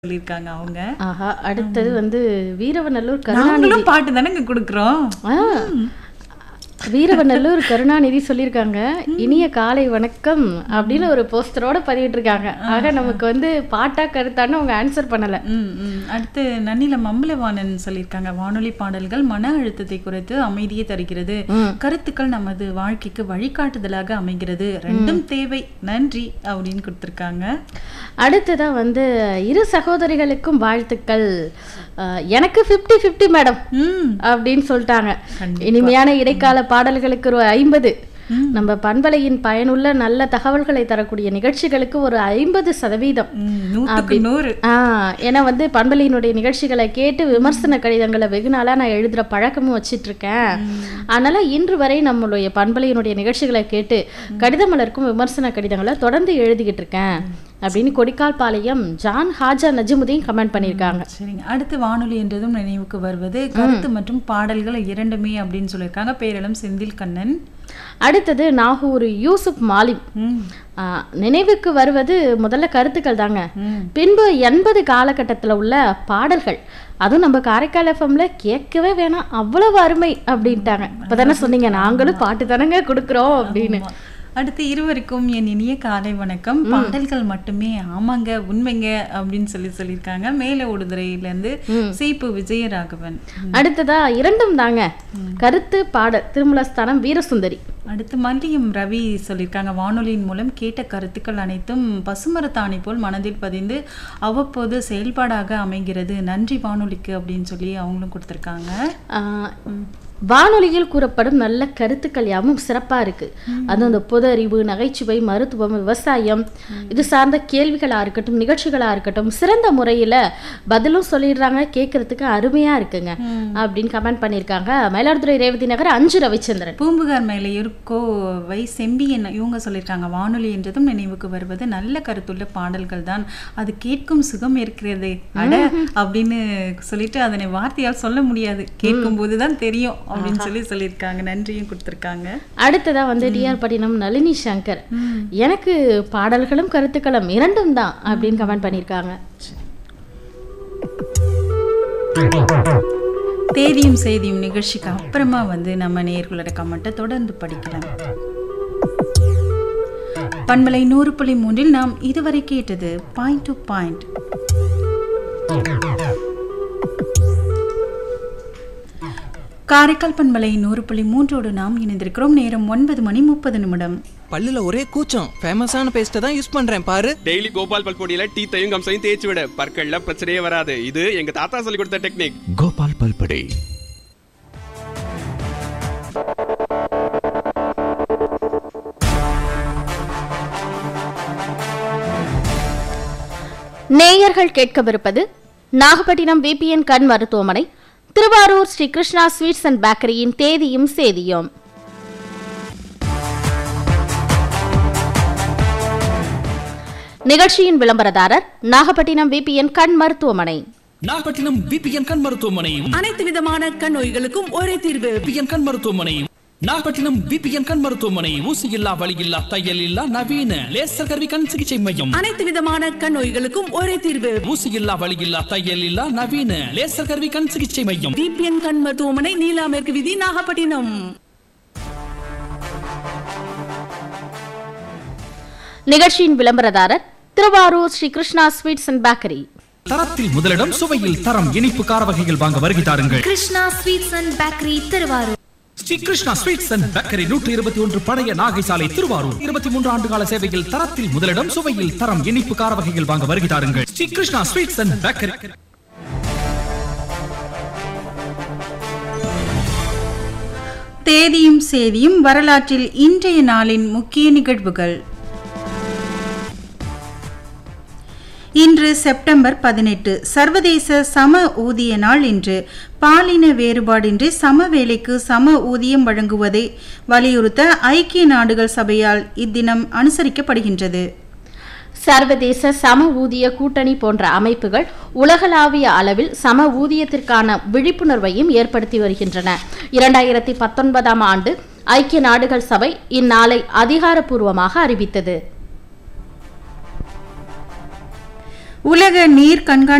சொல்லியிருக்காங்க அவங்க ஆஹா அடுத்தது வந்து வீரவநல்லூர் கருணாநிதி நாங்களும் பாட்டு தானேங்க கொடுக்குறோம் ஆ, வீரவநல்லூர் கருணாநிதி சொல்லியிருக்காங்க இனிய காலை வணக்கம் அப்படின்னு ஒரு போஸ்டரோட பதிவிட்டிருக்காங்க ஆக நமக்கு வந்து பாட்டா கருத்தான்னு அவங்க ஆன்சர் பண்ணல ம், ம். அடுத்து நன்னிலம் அம்பலவாணன் சொல்லியிருக்காங்க வானொலி பாடல்கள் மன அழுத்தத்தை குறைத்து அமைதியை தருகிறது கருத்துக்கள் நமது வாழ்க்கைக்கு வழிகாட்டுதலாக அமைகிறது ரெண்டும் தேவை நன்றி அப்படின்னு கொடுத்துருக்காங்க அடுத்ததா வந்து இரு சகோதரிகளுக்கும் வாழ்த்துக்கள் அஹ், எனக்கு 50 50 மேடம் ம் அப்படின்னு சொல்லிட்டாங்க இனிமையான இடைக்கால பாடல்களுக்கு ஒரு ஐம்பது நம்ம பண்பலையின் பயனுள்ள நல்ல தகவல்களை தரக்கூடிய நிகழ்ச்சிகளுக்கு ஒரு ஐம்பது சதவீதம் ம், நூத்துக்கு நூறு ஆ ஏன்னா வந்து பண்பலையினுடைய நிகழ்ச்சிகளை கேட்டு விமர்சன கடிதங்களை வெகு நாளா நான் எழுதுற பழக்கமும் வச்சிட்டு இருக்கேன் அதனால இன்று வரை நம்மளுடைய பண்பலையினுடைய நிகழ்ச்சிகளை கேட்டு கடித மலருக்கும் விமர்சன கடிதங்களை தொடர்ந்து எழுதிக்கிட்டு இருக்கேன் அப்படின்னு கொடிக்கால் பாளையம் ஜான் ஹாஜா நஜிமுதீன் கமெண்ட் பண்ணியிருக்காங்க சரிங்க அடுத்து வானொலி என்றதும் நினைவுக்கு வருவது கருத்து மற்றும் பாடல்கள் இரண்டுமே அப்படின்னு சொல்லியிருக்காங்க பேரளம் செந்தில் கண்ணன் அடுத்தது நாகூர் யூசுப் மாலிம் ம் ஆ, நினைவுக்கு வருவது முதல்ல கருத்துக்கள் தாங்க ம் பின்பு எண்பது காலகட்டத்தில் உள்ள பாடல்கள் அதுவும் நம்ம காரைக்கால் எஃப்எம்ல கேட்கவே வேணாம் அவ்வளவு அருமை அப்படின்ட்டாங்க இப்பதானே சொன்னீங்க நாங்களும் பாட்டு தானங்க கொடுக்குறோம் அப்படின்னு ஆமா. அடுத்து இருவருக்கும் என் இனிய காலை வணக்கம் பாடல்கள் மட்டுமே ஆமாங்க உண்மைங்க அப்படின்னு சொல்லி சொல்லியிருக்காங்க மேல ஓடுதுறையில இருந்து சீப்பு விஜயராகவன் அடுத்ததா இரண்டும் தாங்க கருத்து பாடல் திருமலஸ்தானம் வீரசுந்தரி அடுத்து மல்லியம் ரவி சொல்லியிருக்காங்க வானொலியின் மூலம் கேட்ட கருத்துக்கள் அனைத்தும் பசுமரத்தாணி போல் மனதில் பதிந்து அவ்வப்போது செயல்பாடாக அமைகிறது நன்றி வானொலிக்கு அப்படின்னு சொல்லி அவங்களும் கொடுத்துருக்காங்க ஆ, வானொலியில் கூறப்படும் நல்ல கருத்துக்கள் யாவும் சிறப்பா இருக்கு அது அந்த பொது அறிவு நகைச்சுவை மருத்துவம் விவசாயம் இது சார்ந்த கேள்விகளா இருக்கட்டும் நிகழ்ச்சிகளா இருக்கட்டும் சிறந்த முறையில பதிலும் சொல்லிடுறாங்க கேட்கறதுக்கு அருமையா இருக்குங்க அப்படின்னு கமெண்ட் பண்ணியிருக்காங்க மயிலாடுதுறை ரேவதி நகர் அஞ்சு ரவிச்சந்திரன் பூம்புகார் மேலையூர் கோ வை செம்பியன் இவங்க சொல்லியிருக்காங்க வானொலி என்றதும் நினைவுக்கு வருவது நல்ல கருத்துள்ள பாடல்கள் தான் அது கேட்கும் சுகம் இருக்கிறது அட அப்படின்னு சொல்லிட்டு அதனை வார்த்தையால் சொல்ல முடியாது கேட்கும் போதுதான் தெரியும் அப்படின்னு சொல்லி சொல்லியிருக்காங்க நன்றியும் கொடுத்துருக்காங்க அடுத்ததா வந்து டிஆர் பட்டினம் நளினி சங்கர் எனக்கு பாடல்களும் கருத்துக்களும் இரண்டும் தான் அப்படின்னு கமெண்ட் பண்ணியிருக்காங்க தேதியும் செய்தியும் நிகழ்ச்சிக்கு அப்புறமா வந்து நம்ம நேர்களோட கமெண்ட்டை தொடர்ந்து படிக்கலாம் பண்பலை நூறு புள்ளி மூன்றில் நாம் இதுவரை கேட்டது பாயிண்ட் டு பாயிண்ட் காரைக்கால் பண்பலை நூறு புள்ளி மூன்றோடு நாம் இணைந்திருக்கிறோம் நேரம் ஒன்பது மணி முப்பது நிமிடம் பல்லுல ஒரே கூச்சம் ஃபேமஸான பேஸ்ட்டை தான் யூஸ் பண்றேன் பாரு டெய்லி கோபால் பல்பொடியில டீத்தையும் கம்சையும் தேய்ச்சி விட பற்கள்ல பிரச்சனையே வராது இது எங்க தாத்தா சொல்லி கொடுத்த டெக்னிக் கோபால் பல்படை நேயர்கள் கேட்கவிருப்பது நாகப்பட்டினம் விபிஎன் கண் மருத்துவமனை திருவாரூர் ஸ்ரீ கிருஷ்ணா ஸ்வீட்ஸ் அண்ட் பேக்கரியின் தேதியும் சேதியும் நிகழ்ச்சியின் விளம்பரதாரர் நாகப்பட்டினம் விபிஎன் கண் மருத்துவமனை நாகப்பட்டினம் பிபிஎன் கண் மருத்துவமனை அனைத்து விதமான கண் நோய்களுக்கும் ஒரே தீர்வு பிபிஎன் கண் மருத்துவமனை நாகப்பட்டினம் பிபிஎன் கண் மருத்துவமனை ஊசி இல்லா வலி இல்லா தையல் இல்லா நவீன லேசர் கருவி கண் சிகிச்சை மையம் அனைத்து விதமான கண் நோய்களுக்கும் ஒரே தீர்வு ஊசி இல்லா வலி இல்லா தையல் இல்லா நவீன லேசர் கருவி கண் சிகிச்சை மையம் டிபிஎன் கண் மருத்துவமனை நீலா மேற்கு விதி நாகப்பட்டினம் நிகழ்ச்சியின் விளம்பரதாரர் Thiruvarur Shri Krishna sweets and bakery தரத்தில் முதலிடம் சுவையில் தரம் இனிப்பு கார வகைகள் வாங்க வருகை தாருங்கள் Krishna sweets and bakery Thiruvarur Shri Krishna sweets and bakery நூற்றி இருபத்தி ஒன்று பழைய நாகை சாலை திருவாரூர் இருபத்தி மூன்று ஆண்டு கால சேவையில் தரத்தில் முதலிடம் சுவையில் தரம் இனிப்பு கார வகைகள் வாங்க வருகை தாருங்கள் Shri Krishna sweets and bakery தேதியும் சேதியும் வரலாற்றில் இன்றைய நாளின் முக்கிய நிகழ்வுகள் இன்று செப்டம்பர் பதினெட்டு சர்வதேச சம ஊதிய நாள் இன்று பாலின வேறுபாடின்றி சம வேலைக்கு சம ஊதியம் வழங்குவதை வலியுறுத்த ஐக்கிய நாடுகள் சபையால் இத்தினம் அனுசரிக்கப்படுகின்றது சர்வதேச சம ஊதிய கூட்டணி போன்ற அமைப்புகள் உலகளாவிய அளவில் சம ஊதியத்திற்கான விழிப்புணர்வையும் ஏற்படுத்தி வருகின்றன இரண்டாயிரத்தி பத்தொன்பதாம் ஆண்டு ஐக்கிய நாடுகள் சபை இந்நாளை அதிகாரப்பூர்வமாக அறிவித்தது உலக நீர் கண்காணி